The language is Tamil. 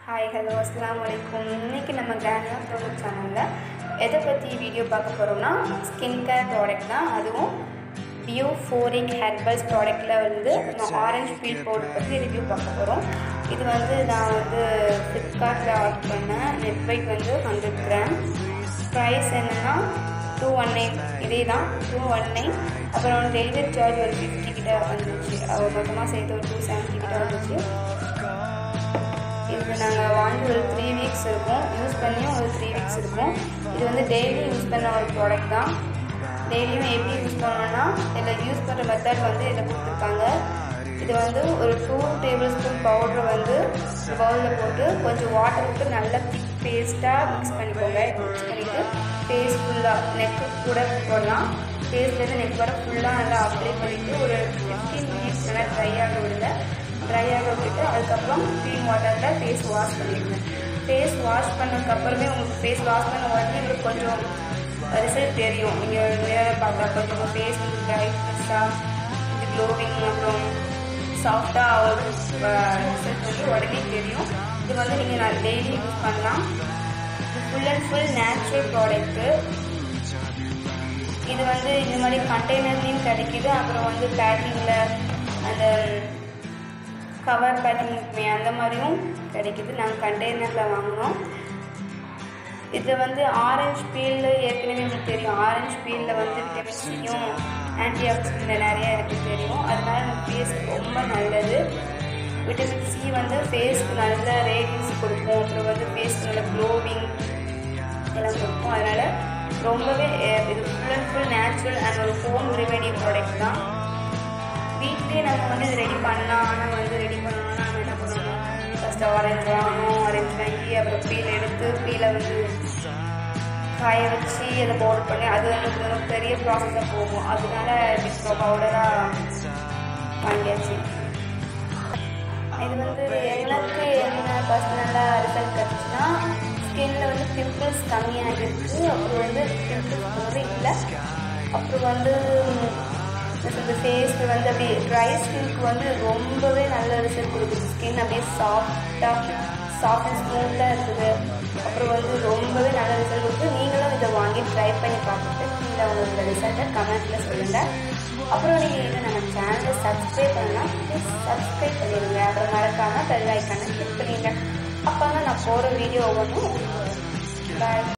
ஹாய் ஹலோ அஸ்லாம் வலைக்கும் இன்றைக்கி நம்ம கிராண்டியா ப்ரோடக்ட் சேனலில் எதை பற்றி வீடியோ பார்க்க போகிறோம்னா ஸ்கின் கேர் ப்ராடக்ட் தான் அதுவும் பியூ ஃபோரிக் ஹெர்பல்ஸ் ப்ராடக்ட்டில் வந்து நம்ம ஆரஞ்சு பீல் பவுடர் பற்றி ரிவ்யூ பார்க்க போகிறோம் இது வந்து நான் வந்து ஃப்ளிப்கார்ட்டில் ஆர்டர் பண்ணேன் நெட் வெயிட் வந்து ஹண்ட்ரட் கிராம் ப்ரைஸ் என்னென்னா டூ ஒன் நைன் இதே தான் டூ ஒன் நைன் அப்புறம் டெலிவரி சார்ஜ் ஒரு ஃபிஃப்டி கிட்ட வந்துச்சு அவர் மொத்தமாக சேர்த்து ஒரு டூ செவன்ட்டி கிட்ட வந்துச்சு இது நாங்கள் வாங்கி ஒரு த்ரீ வீக்ஸ் இருக்கும் யூஸ் பண்ணியும் ஒரு த்ரீ வீக்ஸ் இருக்கும் இது வந்து டெய்லி யூஸ் பண்ண ஒரு ப்ராடக்ட் தான் டெய்லியும் எப்படி யூஸ் பண்ணணும்னா இதில் யூஸ் பண்ணுற மெத்தட் வந்து இதில் கொடுத்துருக்காங்க இது வந்து ஒரு டூ டேபிள் ஸ்பூன் பவுடரை வந்து பவுலில் போட்டு கொஞ்சம் வாட்டர் விட்டு நல்லா திக் பேஸ்ட்டாக மிக்ஸ் பண்ணிக்கோங்க மிக்ஸ் பண்ணிவிட்டு ஃபேஸ் ஃபுல்லாக நெக்கு கூட போடலாம் ஃபேஸ்லேருந்து நெக் வர ஃபுல்லாக நல்லா அப்ளை பண்ணிவிட்டு ஒரு ஃபிஃப்டீன் மினிட்ஸ் நல்லா ட்ரை ஆக விடுங்க ட்ரை ஆக விட்டுட்டு அதுக்கப்புறம் க்ளீன் வாட்டரில் ஃபேஸ் வாஷ் பண்ணிடுங்க ஃபேஸ் வாஷ் பண்ணதுக்கப்புறமே உங்களுக்கு ஃபேஸ் வாஷ் பண்ண உடனே உங்களுக்கு கொஞ்சம் ரிசல்ட் தெரியும் நீங்கள் நேராக பார்த்தா கொஞ்சம் ஃபேஸ் வந்து ப்ரைட்னஸாக இது க்ளோவிங் அப்புறம் சாஃப்டாக ஒரு ரிசல்ட் வந்து உடனே தெரியும் இது வந்து நீங்கள் நான் டெய்லி யூஸ் பண்ணலாம் இது full and full natural product இது வந்து இந்த மாதிரி கண்டெய்னர்லேயும் கிடைக்கிது அப்புறம் வந்து பேக்கிங்கில் அந்த கவர் பேக்கிங் இருக்குமே அந்த மாதிரியும் கிடைக்கிது நாங்கள் கண்டெய்னரில் வாங்கினோம் இதில் வந்து ஆரஞ்சு பீல் ஏற்கனவே உங்களுக்கு தெரியும் ஆரஞ்சு பீலில் வந்து விட்டமின் சியும் ஆன்டி ஆக்சிடென்ட் நிறையா இருக்குது தெரியும் அதனால நம்ம ஃபேஸ்க்கு ரொம்ப நல்லது விட்டமின் சி வந்து ஃபேஸ்க்கு நல்ல ரேடியன்ஸ் கொடுக்கும் அப்புறம் வந்து ஃபேஸ்க்கு நல்ல க்ளோவிங் எல்லாம் கொடுக்கும் அதனால் ரொம்பவே அஹ், இது full and full natural and ஒரு ஹோம் ரெமெடி ப்ராடக்ட் தான் வீட்லேயே நம்ம வந்து இது ரெடி பண்ணலாம் ஆனால் வந்து ரெடி பண்ணணும்னா நம்ம என்ன பண்ணணும் ஃபஸ்ட்டு ஆரஞ்சு வாங்கணும் ஆரஞ்சு வாங்கி அப்புறம் பீல் எடுத்து பீலை வந்து காய வச்சு அதை பவுடர் பண்ணி அது வந்து ஒரு பெரிய ப்ராசஸாக போகும் அதனால இப்போ பவுடராக வாங்கியாச்சு இது வந்து எங்களுக்கு என்ன பர்சனலாக ரிசல்ட் கிடச்சுன்னா ஸ்கின்ல வந்து பிம்பிள்ஸ் கம்மியாக இருக்குது அப்புறம் வந்து பிம்பிள்ஸ் வந்து இல்லை அப்புறம் வந்து இந்த ஃபேஸ்க்கு வந்து அப்படியே ட்ரை ஸ்கின்க்கு வந்து ரொம்பவே நல்ல ரிசல்ட் கொடுக்குது ஸ்கின் அப்படியே சாஃப்டாக சாஃப்ட் அண்ட் ஸ்மூத்தாக இருக்குது அப்புறம் வந்து ரொம்பவே நல்ல ரிசல்ட் கொடுக்குது நீங்களும் இதை வாங்கி ட்ரை பண்ணி பார்த்துட்டு கீழே உங்களோட ரிசல்ட்டை கமெண்ட்டில் சொல்லுங்கள் அப்புறம் நீங்கள் இதை நம்ம சேனலை சப்ஸ்கிரைப் பண்ணலாம் ப்ளீஸ் சப்ஸ்கிரைப் பண்ணிடுங்க அப்புறம் மறக்காமல் பெல் ஐக்கானை கிளிக் பண்ணிடுங்க அப்போ தான் நான் போகிற வீடியோ ஒவ்வொன்றும் பாய்